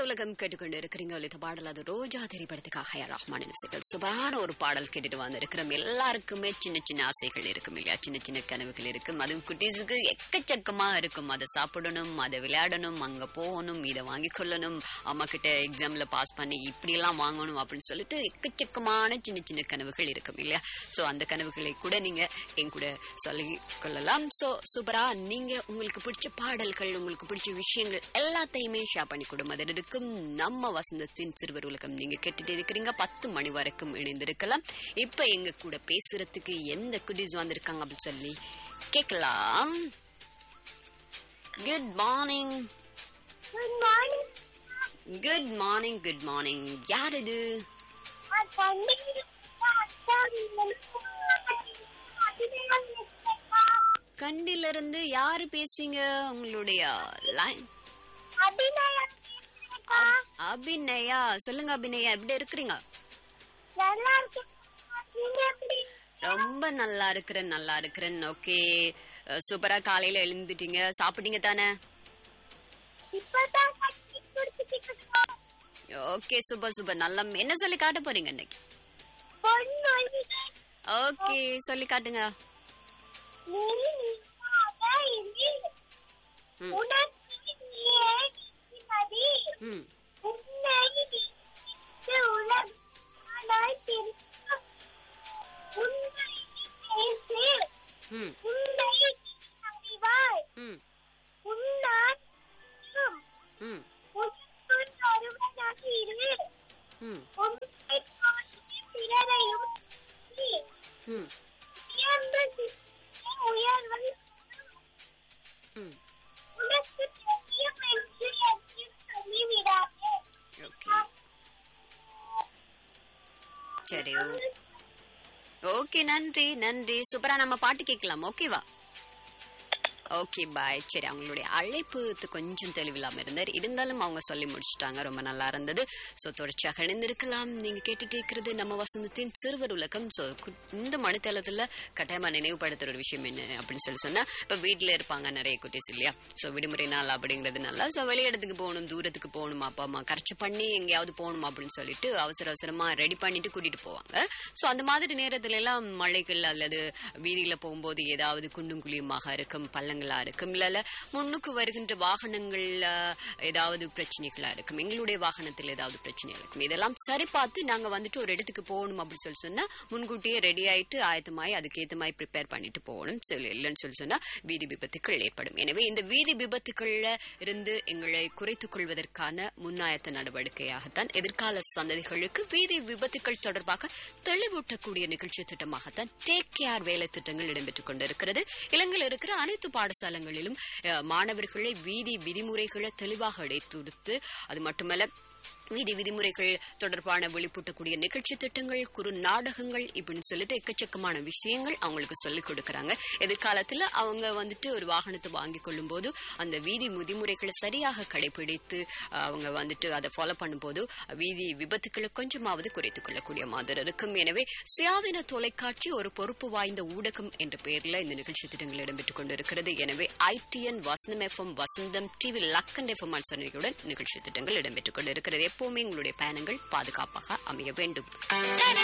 சிறுவர் உலகம் கேட்டுக்கொண்டு இருக்கிறீங்க ஒலித்த பாடல் அது ரோஜா திரைப்படத்துக்காக யார் ரஹ்மான் இசைகள் சூப்பரான ஒரு பாடல் கேட்டுட்டு வந்திருக்கிறோம் எல்லாருக்குமே சின்ன சின்ன ஆசைகள் இருக்கும் இல்லையா சின்ன சின்ன கனவுகள் இருக்கும் அதுவும் குட்டீஸுக்கு எக்கச்சக்கமா இருக்கும் அதை சாப்பிடணும் அதை விளையாடணும் அங்க போகணும் இதை வாங்கி கொள்ளணும் அம்மா கிட்ட எக்ஸாம்ல பாஸ் பண்ணி இப்படி எல்லாம் வாங்கணும் அப்படின்னு சொல்லிட்டு எக்கச்சக்கமான சின்ன சின்ன கனவுகள் இருக்கும் இல்லையா சோ அந்த கனவுகளை கூட நீங்க என் கூட சொல்லி கொள்ளலாம் சோ சூப்பரா நீங்க உங்களுக்கு பிடிச்ச பாடல்கள் உங்களுக்கு பிடிச்ச விஷயங்கள் எல்லாத்தையுமே ஷேர் பண்ணி கொடுங்க அதில் இருக்கும் நம்ம வசந்தத்தின் சிறுவர் உலகம் நீங்க கேட்டுட்டு இருக்கிறீங்க பத்து மணி வரைக்கும் இணைந்திருக்கலாம் இப்ப எங்க கூட பேசுறதுக்கு எந்த குட்டீஸ் வந்திருக்காங்க அப்படின்னு சொல்லி கேட்கலாம் good morning Good morning. Good morning good morning யார் இது நான் கண்டிப்பா கண்டில இருந்து யாரு பேசுறீங்க உங்களுடைய லைன் அபிநயா சொல்லுங்க அபிநயா எப்படி இருக்கிறீங்க நல்லா இருக்கு நீங்க எப்படி ரொம்ப நல்லா இருக்கிறேன் நல்லா இருக்கிறேன் ஓகே சூப்பரா காலையில எழுந்துட்டீங்க சாப்பிட்டீங்க தானே இப்பதான் கட்டி குடிச்சிட்டு இருக்கோம் ஓகே சூப்பர் சூப்பர் நல்லா என்ன சொல்லி காட்ட போறீங்க இன்னைக்கு பொண்ணு ஓகே சொல்லி காட்டுங்க நீ நீயாக இரு ம். உனக்கு நீயே நீதிபதி ம் உன்னை நீதித்து உலகாய் திருக்கும் உன்னை நீ பேசு ம் உன்னை நீ அறிவாய் ம் உன்னால் நீயும் ம் உனக்குள் ஒருவனாக இரு ம் உன்னை போற்றி பிறரையும் நீ ம் உயர்ந்த சித்தத்தை உயர்வை ம் உனக்கு தெரியும் என்று எதையும் சொல்லிவிடாதே ஓகே சரி ஓகே நன்றி நன்றி சூப்பரா நம்ம பாட்டு கேட்கலாம் ஓகேவா ஓகே பாய் சரி அவங்களுடைய அழைப்பு கொஞ்சம் தெளிவில்லாம இருந்தார் இருந்தாலும் அவங்க சொல்லி முடிச்சிட்டாங்க ரொம்ப நல்லா இருந்தது ஸோ தொடர்ச்சியாக இணைந்திருக்கலாம் நீங்க கேட்டுட்டு இருக்கிறது நம்ம வசந்தத்தின் சிறுவர் உலகம் ஸோ இந்த மணித்தளத்துல கட்டாயமா நினைவுபடுத்துற ஒரு விஷயம் என்ன அப்படின்னு சொல்லி சொன்னா இப்ப வீட்டுல இருப்பாங்க நிறைய குட்டீஸ் இல்லையா ஸோ விடுமுறை நாள் அப்படிங்கிறதுனால ஸோ வெளியிடத்துக்கு போகணும் தூரத்துக்கு போகணும் அப்பா அம்மா கரைச்சி பண்ணி எங்கேயாவது போகணும் அப்படின்னு சொல்லிட்டு அவசர அவசரமா ரெடி பண்ணிட்டு கூட்டிட்டு போவாங்க ஸோ அந்த மாதிரி நேரத்துல எல்லாம் மழைகள் அல்லது வீதியில போகும்போது ஏதாவது குண்டும் குழியுமாக இருக்கும் பள்ளங்களா இருக்கும் இல்ல முன்னுக்கு வருகின்ற வாகனங்கள்ல ஏதாவது பிரச்சனைகளா இருக்கும் எங்களுடைய வாகனத்தில் ஏதாவது பிரச்சனை இருக்கும் இதெல்லாம் சரி பார்த்து நாங்க வந்துட்டு ஒரு இடத்துக்கு போகணும் அப்படின்னு சொல்லி சொன்னா முன்கூட்டியே ரெடி ஆயிட்டு ஆயத்தமாய் அதுக்கேற்ற மாதிரி ப்ரிப்பேர் பண்ணிட்டு போகணும் சரி இல்லைன்னு சொல்லி சொன்னா வீதி விபத்துக்கள் ஏற்படும் எனவே இந்த வீதி விபத்துக்கள்ல இருந்து எங்களை குறைத்துக் கொள்வதற்கான முன்னாயத்த நடவடிக்கையாகத்தான் எதிர்கால சந்ததிகளுக்கு வீதி விபத்துக்கள் தொடர்பாக தெளிவூட்டக்கூடிய நிகழ்ச்சி திட்டமாகத்தான் டேக் கேர் வேலை திட்டங்கள் இடம்பெற்றுக் கொண்டிருக்கிறது இலங்கையில் இருக்கிற அனைத்து பாடசாலைகளிலும் அஹ், மாணவர்களை வீதி விதிமுறைகளை தெளிவாக இடைத்துடுத்து அது மட்டுமல்ல வீதி விதிமுறைகள் தொடர்பான வெளிப்பூட்டக்கூடிய நிகழ்ச்சி திட்டங்கள் குறு நாடகங்கள் இப்படின்னு சொல்லிட்டு எக்கச்சக்கமான விஷயங்கள் அவங்களுக்கு சொல்லிக் கொடுக்கறாங்க எதிர்காலத்துல அவங்க வந்துட்டு ஒரு வாகனத்தை வாங்கி கொள்ளும் போது அந்த வீதி விதிமுறைகளை சரியாக கடைபிடித்து அஹ், அவங்க வந்துட்டு அதை ஃபாலோ பண்ணும்போது வீதி விபத்துக்களை கொஞ்சமாவது குறைத்துக் கொள்ளக்கூடிய மாதிரி இருக்கும் எனவே சுயாதீன தொலைக்காட்சி ஒரு பொறுப்பு வாய்ந்த ஊடகம் என்ற பெயர்ல இந்த நிகழ்ச்சி திட்டங்கள் இடம்பெற்றுக் கொண்டிருக்கிறது எனவே I T N Vasantham FM Vasantham TV லக்கன் எஃப்எம் சொன்னதுடன் நிகழ்ச்சி திட்டங்கள் இடம்பெற்றுக் கொண்டிருக்கிறது எப்பவுமே உங்களுடைய பயணங்கள் பாதுகாப்பாக அமைய வேண்டும்